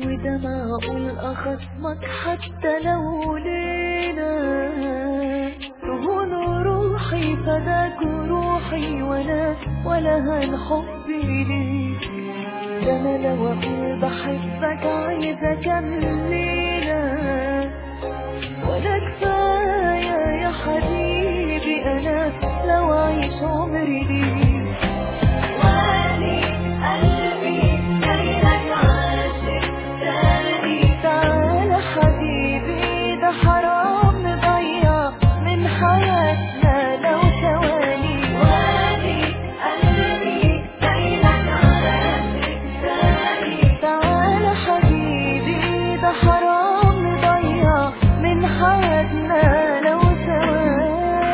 وده معقول أخصمك حتى لو ليلة تهون روحي فداك روحي ولا ولا هالحب ليك ده أنا لو أقول بحبك عايزة كمليلة ولا كفاية يا حبيبي أنا لو أعيش عمري ليك واني قلبي جايلك عاشق تاني تعال حبيبي ده حرام نضيع من حياتنا لو ثواني واني قلبي جايلك عاشق تاني تعال حبيبي ده حرام نضيع من حياتنا لو ثواني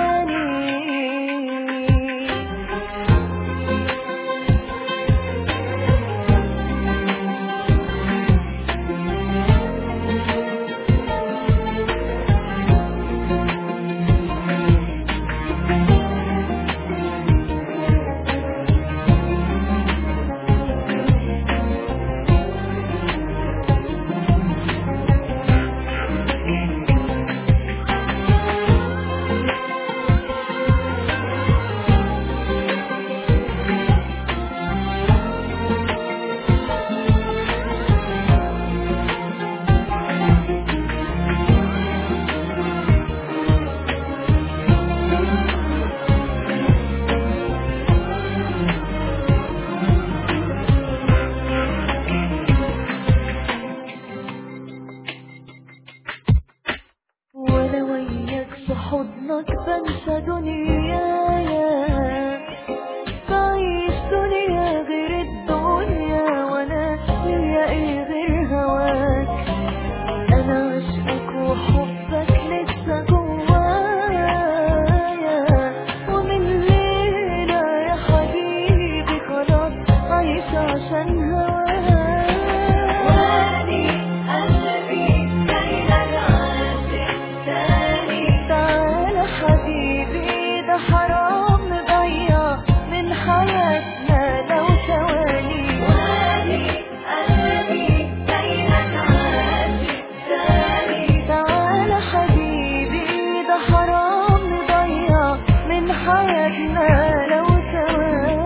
وانا وياك في حضنك بنسى دنيايا بعيش دنيا غير الدنيا وانا ليا ايه غير هواك انا عشقك وحبك لسه جوايا ومن ليلة يا حبيبي خلاص عايش عشان هواك واني قلبي جايلك عاشق تاني تعال حبيبي ده حرام نضيع من حياتنا لو ثواني واني قلبي جايلك عاشق تاني تعال حبيبي ده حرام نضيع من حياتنا لو ثواني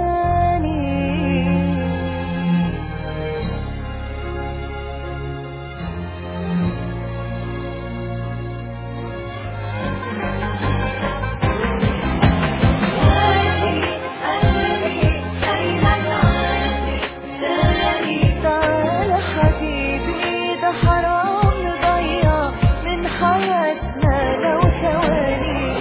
تعال حبيبي ده حرام نضيع من حياتنا لو ثواني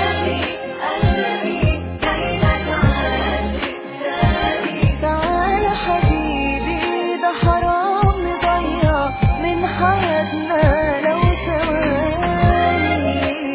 تعال حبيبي ده حرام نضيع من حياتنا لو ثواني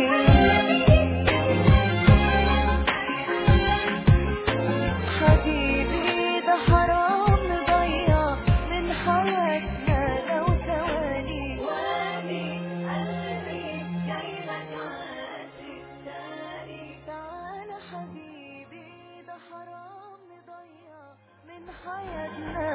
حبيبي ده حرام نضيع من حياتنا لو ثواني واني قلبي جايلك عاشق تاني تعال حبيبي ده حرام نضيع من حياتنا